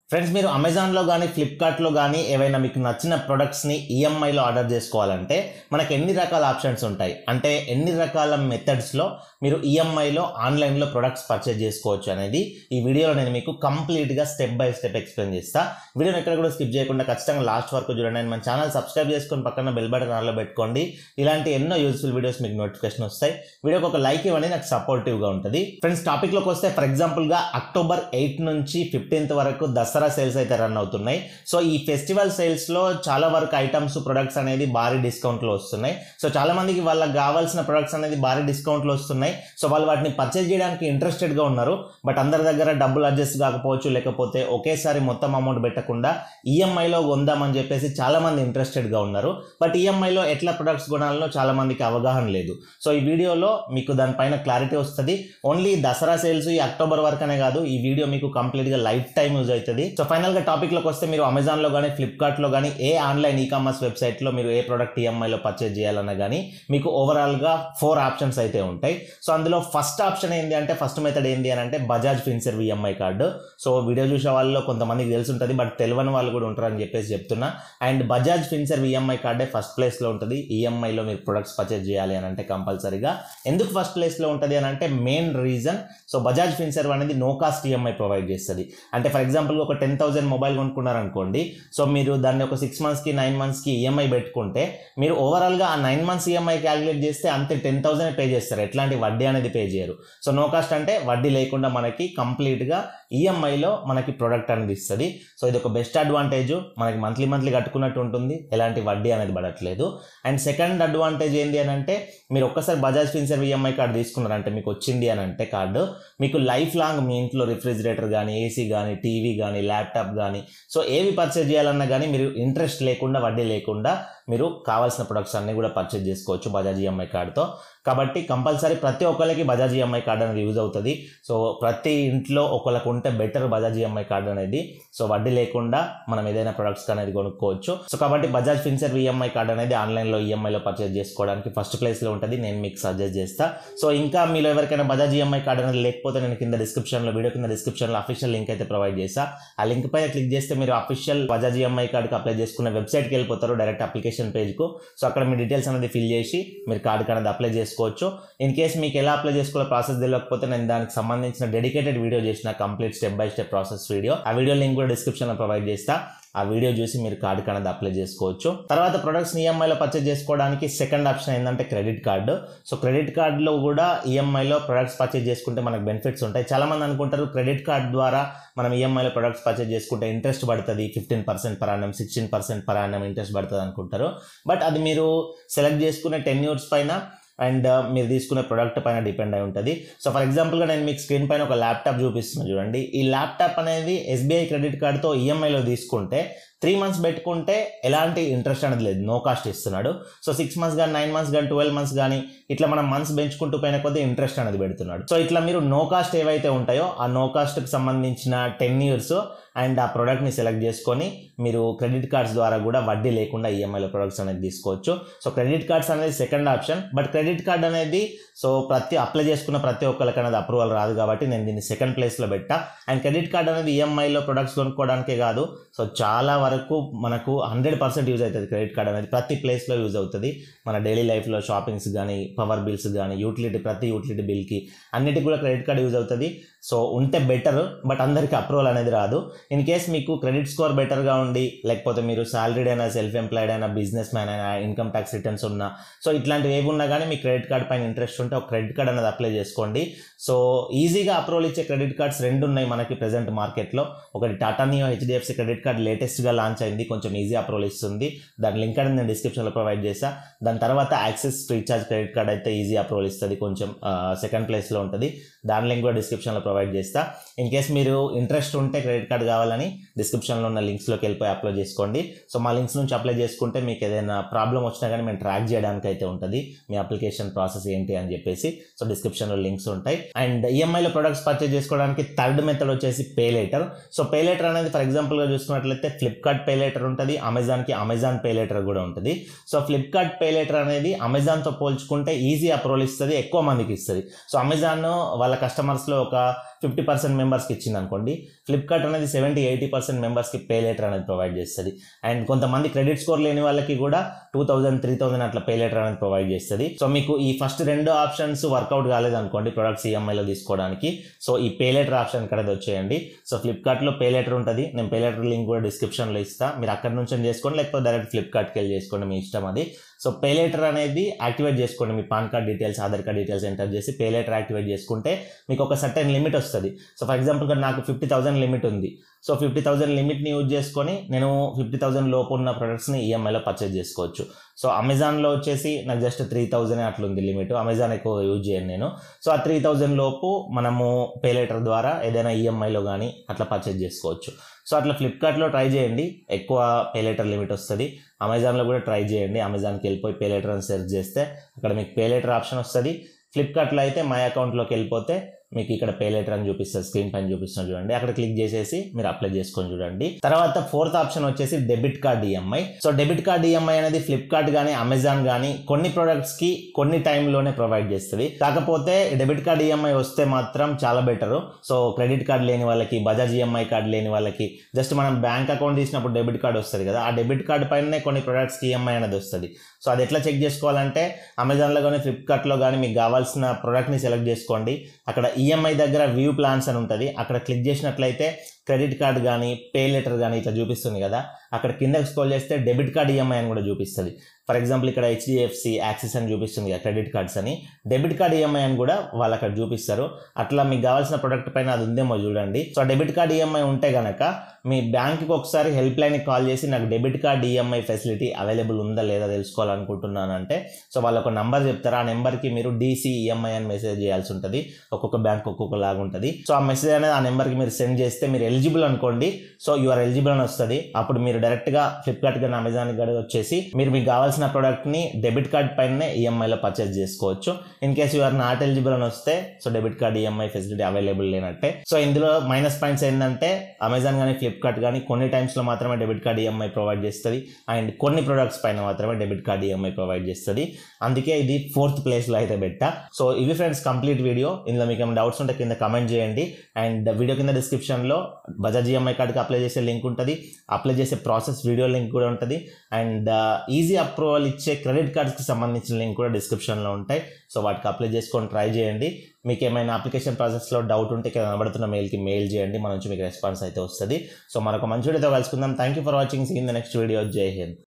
friends మీరు అమెజాన్లో కానీ ఫ్లిప్కార్ట్లో కానీ ఏవైనా మీకు నచ్చిన ప్రొడక్ట్స్ని ఈఎంఐలో ఆర్డర్ చేసుకోవాలంటే మనకు ఎన్ని రకాల ఆప్షన్స్ ఉంటాయి అంటే ఎన్ని రకాల మెథడ్స్లో మీరు ఈఎంఐలో ఆన్లైన్లో ప్రొడక్ట్స్ పర్చేజ్ చేసుకోవచ్చు అనేది ఈ వీడియోలో నేను మీకు కంప్లీట్గా స్టెప్ బై స్టెప్ ఎక్స్ప్లెయిన్ చేస్తా వీడియోని ఎక్కడ కూడా స్కిప్ చేయకుండా ఖచ్చితంగా లాస్ట్ వరకు చూడండి అండ్ మన ఛానల్ సబ్స్క్రైబ్ చేసుకొని పక్కన బెల్ బటన్ ఆన్లో పెట్టుకోండి ఇలాంటి ఎన్నో యూస్ఫుల్ వీడియోస్ మీకు నోటిఫికేషన్ వస్తాయి వీడియోకి ఒక లైక్ ఇవ్వండి నాకు సపోర్టివ్గా ఉంటుంది ఫ్రెండ్స్ టాపిక్లోకి వస్తే ఫర్ ఎగ్జాంపుల్గా అక్టోబర్ ఎయిట్ నుంచి ఫిఫ్టీన్త్ వరకు దసరా సేల్స్ అయితే రన్ అవుతున్నాయి సో ఈ ఫెస్టివల్ సేల్స్లో చాలా వరకు ఐటమ్స్ ప్రొడక్ట్స్ అనేది భారీ డిస్కౌంట్లో వస్తున్నాయి సో చాలా మందికి వాళ్ళకి కావాల్సిన ప్రొడక్ట్స్ అనేది భారీ డిస్కౌంట్లో వస్తున్నాయి సో వాళ్ళు వాటిని పర్చేజ్ చేయడానికి ఇంట్రెస్టెడ్గా ఉన్నారు బట్ అందరి దగ్గర డబ్బులు అడ్జస్ట్ కాకపోవచ్చు లేకపోతే ఒకేసారి మొత్తం అమౌంట్ పెట్టకుండా ఈఎంఐలో కొందామని చెప్పేసి చాలా మంది ఇంట్రెస్టెడ్గా ఉన్నారు బట్ ఈఎంఐలో ఎట్లా ప్రొడక్ట్స్ కొనాలనో చాలా మందికి అవగాహన లేదు సో ఈ వీడియోలో మీకు దానిపైన క్లారిటీ వస్తుంది ఓన్లీ దసరా సేల్స్ ఈ అక్టోబర్ వరకనే కాదు ఈ వీడియో మీకు కంప్లీట్గా లైఫ్ టైం యూజ్ అవుతుంది సో ఫైనల్గా టాపిక్లోకి వస్తే మీరు అమెజాన్లో కానీ ఫ్లిప్కార్ట్లో కానీ ఏ ఆన్లైన్ ఈ కామర్స్ వెబ్సైట్లో మీరు ఏ ప్రోడక్ట్ ఈఎంఐలో పర్చేజ్ చేయాలన్నా కానీ మీకు ఓవరాల్గా ఫోర్ ఆప్షన్స్ అయితే ఉంటాయి సో అందులో ఫస్ట్ ఆప్షన్ ఏంటి అంటే ఫస్ట్ మెథడ్ ఏంటి అని అంటే Bajaj Finserv EMI card so video చూసే వాళ్ళలో కొంతమందికి తెలిసి ఉంటుంది బట్ తెలియని వాళ్ళు కూడా ఉంటారని చెప్పేసి చెప్తున్నా అండ్ బజాజ్ ఫిన్సర్వ్ ఈఎంఐ కార్డే ఫస్ట్ ప్లేస్లో ఉంటుంది ఈఎంఐలో మీరు ప్రొడక్ట్స్ పర్చేజ్ చేయాలి అని అంటే కంపల్సరీగా ఎందుకు ఫస్ట్ ప్లేస్లో ఉంటుంది అని అంటే main reason so Bajaj Finserv అనేది నో కాస్ట్ ఈఎంఐ ప్రొవైడ్ చేస్తుంది అంటే ఫర్ ఎగ్జాంపుల్ ఒక టెన్ థౌసండ్ మొబైల్ కొనుక్కున్నారనుకోండి సో మీరు దాన్ని ఒక సిక్స్ మంత్స్కి నైన్ మంత్స్కి ఈఎంఐ పెట్టుకుంటే మీరు ఓవరాల్గా ఆ నైన్ మంత్స్ ఈఎంఐ క్యాలిక్యులేట్ చేస్తే అంతే టెన్ థౌసండ్ పే చేస్తారు ఎట్లాంటి వడ్డీ అనేది పే చేయరు సో నో కాస్ట్ అంటే వడ్డీ లేకుండా మనకి కంప్లీట్గా ఈఎంఐలో మనకి ప్రొడక్ట్ అనేది ఇస్తుంది సో ఇది ఒక బెస్ట్ అడ్వాంటేజ్ మనకి మంత్లీ మంత్లీ కట్టుకున్నట్టు ఉంటుంది ఎలాంటి వడ్డీ అనేది పడట్లేదు అండ్ సెకండ్ అడ్వాంటేజ్ ఏంటి అని అంటే మీరు ఒక్కసారి బజాజ్ ఫిన్సర్వ్ ఈఎంఐ కార్డు తీసుకున్నారంటే మీకు వచ్చింది అని అంటే కార్డు మీకు లైఫ్ లాంగ్ మీ ఇంట్లో రిఫ్రిజిరేటర్ కానీ ఏసీ కానీ టీవీ కానీ ల్యాప్టాప్ కానీ సో ఏవి పర్చేజ్ చేయాలన్నా కానీ మీరు ఇంట్రెస్ట్ లేకుండా వడ్డీ లేకుండా మీరు కావాల్సిన ప్రొడక్ట్స్ అన్నీ కూడా పర్చేజ్ చేసుకోవచ్చు బజాజ్ ఈఎంఐ కార్డుతో కాబట్టి కంపల్సరీ ప్రతి ఒక్కరికి బజాజ్ ఈఎంఐ కార్డు అనేది యూజ్ అవుతుంది సో ప్రతి ఇంట్లో ఒకళ్ళకు ఉంటే బెటర్ బజాజ్ ఈఎంఐ కార్డు అనేది సో వడ్డీ లేకుండా మనం ఏదైనా ప్రొడక్ట్స్ అనేది కొనుక్కోవచ్చు సో కాబట్టి బజాజ్ ఫిన్సర్ ఈఎంఐ కార్డు అనేది ఆన్లైన్లో ఈఎంఐలో పర్చేజ్ చేసుకోవడానికి ఫస్ట్ ప్లేస్లో ఉంటుంది నేను మీకు సజెస్ట్ చేస్తా సో ఇంకా మీలో ఎవరికైనా బజాజ్ ఈఎంఐ కార్డు అనేది లేకపోతే నేను కింద డిస్క్రిప్షన్లో వీడియో కింద డిస్క్రిప్షన్లో అఫీషియల్ లింక్ అయితే ప్రొవైడ్ చేసా ఆ లింక్ పైన క్లిక్ చేస్తే మీరు అఫీషియల్ బజాజ్ ఈఎంఐ కార్డుకి అప్లై చేసుకున్న వెబ్సైట్కి వెళ్ళిపోతారు డైరెక్ట్ అప్లికేషన్ పేజ్కు సో అక్కడ మీ డీటెయిల్స్ అనేది ఫిల్ చేసి మీరు కార్డుకి అనేది అప్లై చేసుకోవచ్చు ఇన్ కేస్ మీకు ఎలా అప్లై చేసుకోవాలో ప్రాసెస్ తెలియకపోతే నేను దానికి సంబంధించిన డెడికేటెడ్ వీడియో చేసిన complete step by step process video ఆ వీడియో లింక్ కూడా డిస్క్రిప్షన్లో ప్రొవైడ్ చేస్తా ఆ వీడియో చూసి మీరు కార్డు అనేది అప్లై చేసుకోవచ్చు తర్వాత ప్రొడక్ట్స్ ఈఎంఐలో పర్చేజ్ చేసుకోవడానికి సెకండ్ ఆప్షన్ ఏంటంటే క్రెడిట్ కార్డు సో క్రెడిట్ కార్డులో కూడా ఈఎంఐలో ప్రొడక్ట్స్ పర్చేజ్ చేసుకుంటే మనకు బెనిఫిట్స్ ఉంటాయి చాలా మంది అనుకుంటారు క్రెడిట్ కార్డ్ ద్వారా మనం ఈఎంఐలో ప్రొడక్ట్స్ పర్చేజ్ చేసుకుంటే ఇంట్రెస్ట్ పడుతుంది fifteen percent per annum sixteen percent per annum interest పడుతుంది అనుకుంటారు బట్ అది మీరు సెలెక్ట్ చేసుకునే టెన్ ఇయర్స్ పైన అండ్ మీరు తీసుకునే ప్రొడక్ట్ పైన డిపెండ్ అయి ఉంటుంది సో ఫర్ ఎగ్జాంపుల్గా నేను మీకు స్క్రీన్ పైన ఒక ల్యాప్టాప్ చూపిస్తున్నాను చూడండి ఈ ల్యాప్టాప్ అనేది ఎస్బీఐ క్రెడిట్ కార్డ్తో ఈఎంఐలో తీసుకుంటే త్రీ మంత్స్ పెట్టుకుంటే ఎలాంటి ఇంట్రెస్ట్ అనేది లేదు నో కాస్ట్ ఇస్తున్నాడు సో సిక్స్ మంత్స్ కానీ నైన్ మంత్స్ కానీ ట్వెల్వ్ మంత్స్ కానీ ఇట్లా మనం మంత్స్ పెంచుకుంటూ పోయిన కొద్దీ ఇంట్రెస్ట్ అనేది పెడుతున్నాడు సో ఇట్లా మీరు నో కాస్ట్ ఏవైతే ఉంటాయో ఆ నో కాస్ట్కి సంబంధించిన టెన్ ఇయర్స్ అండ్ ఆ ప్రోడక్ట్ని సెలెక్ట్ చేసుకొని మీరు క్రెడిట్ కార్డ్స్ ద్వారా కూడా వడ్డీ లేకుండా ఈఎంఐలో ప్రొడక్ట్స్ అనేది తీసుకోవచ్చు సో క్రెడిట్ కార్డ్స్ అనేది second option but credit card అనేది సో ప్రతి అప్లై చేసుకున్న ప్రతి ఒక్కరికి అనేది అప్రూవల్ రాదు కాబట్టి నేను దీన్ని సెకండ్ ప్లేస్లో పెట్టా అండ్ క్రెడిట్ కార్డ్ అనేది ఈఎంఐలో ప్రొడక్ట్స్ కొనుక్కోవడానికే కాదు సో చాలా వరకు మనకు హండ్రెడ్ పర్సెంట్ యూజ్ అవుతుంది క్రెడిట్ కార్డ్ అనేది ప్రతి ప్లేస్లో యూజ్ అవుతుంది మన డైలీ లైఫ్లో షాపింగ్స్ కానీ పవర్ బిల్స్ కానీ యూటిలిటీ ప్రతి యూటిలిటీ బిల్కి అన్నిటికి కూడా క్రెడిట్ కార్డ్ యూజ్ అవుతుంది సో ఉంటే బెటర్ బట్ అందరికీ అప్రూవల్ అనేది రాదు ఇన్ కేస్ మీకు క్రెడిట్ స్కోర్ బెటర్గా ఉండి లేకపోతే మీరు సాలరీడ్ అయినా సెల్ఫ్ ఎంప్లాయిడ్ అయినా బిజినెస్ మ్యాన్ అయినా ఇన్కమ్ ట్యాక్స్ రిటర్న్స్ ఉన్నా సో ఇట్లాంటివి ఏవి ఉన్నా కానీ మీ క్రెడిట్ కార్డ్ పైన ఇంట్రెస్ట్ ఉంటే ఒక క్రెడిట్ కార్డ్ అనేది అప్లై చేసుకోండి సో ఈజీగా అప్రూవల్ ఇచ్చే క్రెడిట్ కార్డ్స్ రెండు ఉన్నాయి మనకి ప్రజెంట్ మార్కెట్లో ఒకటి Tata Neu HDFC credit card లేటెస్ట్గా లాంచ్ అయింది కొంచెం ఈజీ అప్రూవల్ ఇస్తుంది దాని లింక్ అనేది నేను డిస్క్రిప్షన్లో ప్రొవైడ్ చేసా దాని తర్వాత యాక్సిస్ రీఛార్జ్ క్రెడిట్ కార్డ్ అయితే ఈజీ అప్రూవల్ ఇస్తుంది కొంచెం సెకండ్ ప్లేస్లో ఉంటుంది దాని లింక్ కూడా డిస్క్రిప్షన్లో ప్రొవైడ్ చేస్తా ఇన్ కేస్ మీరు ఇంట్రెస్ట్ ఉంటే క్రెడిట్ కార్డ్ కావాలని డిస్క్రిప్షన్లో ఉన్న లింక్స్లోకి వెళ్ళిపోయి అప్లై చేసుకోండి సో మా లింక్స్ నుంచి అప్లై చేసుకుంటే మీకు ఏదైనా ప్రాబ్లం వచ్చినా కానీ మేము ట్రాక్ చేయడానికి అయితే ఉంటుంది మీ అప్లికేషన్ ప్రాసెస్ ఏంటి అని చెప్పేసి సో డిస్క్రిప్షన్లో లింక్స్ ఉంటాయి అండ్ ఈఎంఐలో ప్రొడక్ట్స్ పర్చేజ్ చేసుకోవడానికి థర్డ్ మెథడ్ వచ్చేసి pay later so pay later అనేది ఫర్ ఎగ్జాంపుల్గా చూసుకున్నట్లయితే ఫ్లిప్కార్ట్ పే లేటర్ ఉంటుంది అమెజాన్కి అమెజాన్ పే లేటర్ కూడా ఉంటుంది సో ఫ్లిప్కార్ట్ పే లేటర్ అనేది అమెజాన్తో పోల్చుకుంటే ఈజీ అప్రూవల్ ఇస్తుంది ఎక్కువ మందికి ఇస్తుంది సో అమెజాన్ వాళ్ళ కస్టమర్స్లో ఒక ఫిఫ్టీ పర్సెంట్ మెంబర్స్కి ఇచ్చింది అనుకోండి ఫ్లిప్కార్ట్ అనేది సెవెంటీ ఎయిటీ పర్సెంట్ మెంబర్స్కి పే లెటర్ అనేది ప్రొవైడ్ చేస్తుంది అండ్ కొంతమంది క్రెడిట్ స్కోర్ లేని వాళ్ళకి కూడా టూ థౌసండ్ త్రీ థౌసండ్ అట్లా పే లెటర్ అనేది ప్రొవైడ్ చేస్తుంది సో మీకు ఈ ఫస్ట్ రెండు ఆప్షన్స్ వర్కౌట్ కాలేదు అనుకోండి ప్రొడక్ట్స్ ఈఎంఐలో తీసుకోవడానికి సో ఈ పే లెటర్ ఆప్షన్ ఇక్కడ వచ్చేయండి సో ఫ్లిప్కార్ట్లో పే లెటర్ ఉంటుంది నేను పే లెటర్ లింక్ కూడా డిస్క్రిప్షన్లో ఇస్తా మీరు అక్కడ నుంచి చేసుకోండి లేకపోతే డైరెక్ట్ ఫ్లిప్కార్ట్కి వెళ్ళి చేసుకోండి మీ ఇష్టం అది సో పే లెటర్ అనేది యాక్టివేట్ చేసుకోండి మీ PAN card details Aadhaar card details enter చేసి పే లెటర్ యాక్టివేట్ చేసుకుంటే మీకు ఒక సర్టెన్ లిమిట్ వస్తుంది సో ఫర్ ఎగ్జాంపుల్గా నాకు ఫిఫ్టీ థౌసండ్ లిమిట్ ఉంది సో ఫిఫ్టీ థౌసండ్ లిమిట్ని యూజ్ చేసుకొని నేను ఫిఫ్టీ థౌసండ్ లోపు ఉన్న ప్రొడక్ట్స్ని ఈఎంఐలో పర్చేజ్ చేసుకోవచ్చు సో అమెజాన్లో వచ్చేసి నాకు జస్ట్ త్రీ థౌజండ్ అట్లుంది లిమిట్ అమెజాన్ ఎక్కువ యూజ్ చేయను నేను సో ఆ త్రీ థౌజండ్ లోపు మనము పే లెటర్ ద్వారా ఏదైనా ఈఎంఐలో కానీ అట్లా పర్చేజ్ చేసుకోవచ్చు సో అట్లా ఫ్లిప్కార్ట్లో ట్రై చేయండి ఎక్కువ పే లెటర్ లిమిట్ వస్తుంది అమెజాన్లో కూడా ట్రై చేయండి అమెజాన్కి వెళ్ళిపోయి పే లెటర్ అని సెర్చ్ చేస్తే అక్కడ మీకు పే లెటర్ ఆప్షన్ వస్తుంది ఫ్లిప్కార్ట్లో అయితే మై అకౌంట్లోకి వెళ్ళిపోతే మీకు ఇక్కడ పే లెటర్ అని చూపిస్తుంది స్క్రీన్ పైన చూపిస్తుంది చూడండి అక్కడ క్లిక్ చేసేసి మీరు అప్లై చేసుకొని చూడండి తర్వాత ఫోర్త్ ఆప్షన్ వచ్చేసి debit card EMI so debit card EMI అనేది ఫ్లిప్కార్ట్ కానీ అమెజాన్ కానీ కొన్ని ప్రొడక్ట్స్ కి కొన్ని టైంలోనే ప్రొవైడ్ చేస్తుంది కాకపోతే డెబిట్ కార్డ్ ఈఎంఐ వస్తే మాత్రం చాలా బెటర్ సో క్రెడిట్ కార్డ్ లేని వాళ్ళకి బజాజ్ ఈఎంఐ కార్డ్ లేని వాళ్ళకి జస్ట్ మనం బ్యాంక్ అకౌంట్ తీసినప్పుడు డెబిట్ కార్డ్ వస్తుంది కదా ఆ డెబిట్ కార్డ్ పైనే కొన్ని ప్రొడక్ట్స్కి ఈఎంఐ అనేది వస్తుంది సో అది ఎట్లా చెక్ చేసుకోవాలంటే అమెజాన్లో కానీ ఫ్లిప్కార్ట్లో కానీ మీకు కావాల్సిన ప్రోడక్ట్ని సెలెక్ట్ చేసుకోండి అక్కడ ఈఎంఐ దగ్గర వ్యూ ప్లాన్స్ అని ఉంటుంది అక్కడ క్లిక్ చేసినట్లయితే క్రెడిట్ కార్డ్ కానీ పే లెటర్ కానీ ఇట్లా చూపిస్తుంది కదా అక్కడ కిందకి స్క్రోల్ చేస్తే డెబిట్ కార్డ్ ఈఎంఐ అని కూడా చూపిస్తుంది ఫర్ ఎగ్జాంపుల్ ఇక్కడ హెచ్డిఎఫ్సి యాక్సిస్ అని చూపిస్తుంది కదా క్రెడిట్ కార్డ్స్ అని డెబిట్ కార్డ్ ఈఎంఐ అని కూడా వాళ్ళు అక్కడ చూపిస్తారు అట్లా మీకు కావాల్సిన ప్రొడక్ట్ పైన అది ఉందేమో చూడండి సో డెబిట్ కార్డ్ ఈఎంఐ ఉంటే కనుక మీ బ్యాంక్కి ఒకసారి హెల్ప్ లైన్కి కాల్ చేసి నాకు debit card EMI facility available ఉందా లేదా తెలుసుకోవాలనుకుంటున్నాను అంటే సో వాళ్ళు ఒక నంబర్ చెప్తారు ఆ నెంబర్కి మీరు డీసీ ఈఎంఐ అని మెసేజ్ చేయాల్సి ఉంటుంది ఒక్కొక్క బ్యాంక్ ఒక్కొక్క లాగా ఉంటుంది సో ఆ మెసేజ్ అనేది ఆ నెంబర్కి మీరు సెండ్ చేస్తే మీరు ఎలిజిబుల్ అనుకోండి సో యు ఆర్ ఎలిజిబుల్ అని వస్తుంది అప్పుడు మీరు డైరెక్ట్గా ఫ్లిప్కార్ట్ కానీ అమెజాన్ కానీ వచ్చేసి మీరు మీకు కావాల్సిన ప్రోడక్ట్ని డెబిట్ కార్డ్ పైనే ఈఎంఐలో పర్చేస్ చేసుకోవచ్చు in case you are not eligible అని వస్తే so debit card EMI facility available లేనట్టే సో ఇందులో మైనస్ పాయింట్స్ ఏంటంటే అమెజాన్ కానీ ఫ్లిప్కార్ట్ కానీ కొన్ని టైమ్స్లో మాత్రమే డెబిట్ కార్డ్ ఈఎంఐ ప్రొవైడ్ చేస్తుంది అండ్ కొన్ని ప్రొడక్ట్స్ పైన మాత్రమే డెబిట్ కార్డ్ ఈఎంఐ ప్రొవైడ్ చేస్తుంది అందుకే ఇది ఫోర్త్ ప్లేస్లో అయితే పెట్టా సో ఇవి ఫ్రెండ్స్ కంప్లీట్ వీడియో ఇందులో మీకు ఏమైనా డౌట్స్ ఉంటే కింద కమెంట్ చేయండి అండ్ వీడియో కింద డిస్క్రిప్షన్లో బజాజ్ ఈఎంఐ కార్డ్కి అప్లై చేసే లింక్ ఉంటుంది అప్లై చేసే ప్రాసెస్ వీడియో లింక్ కూడా ఉంటుంది అండ్ ఈజీ అప్రూవల్ ఇచ్చే క్రెడిట్ కార్డ్స్కి సంబంధించిన లింక్ కూడా డిస్క్రిప్షన్లో ఉంటాయి సో వాటికి అప్లై చేసుకొని ట్రై చేయండి మీకు ఏమైనా అప్లికేషన్ ప్రాసెస్లో డౌట్ ఉంటే ఇక్కడ కనబడుతున్న మెయిల్కి మెయిల్ చేయండి మన నుంచి మీకు రెస్పాన్స్ అయితే వస్తుంది సో మరొక మంచి వీడియోతో కలుసుకుందాం thank you for watching see in the next video Jai Hind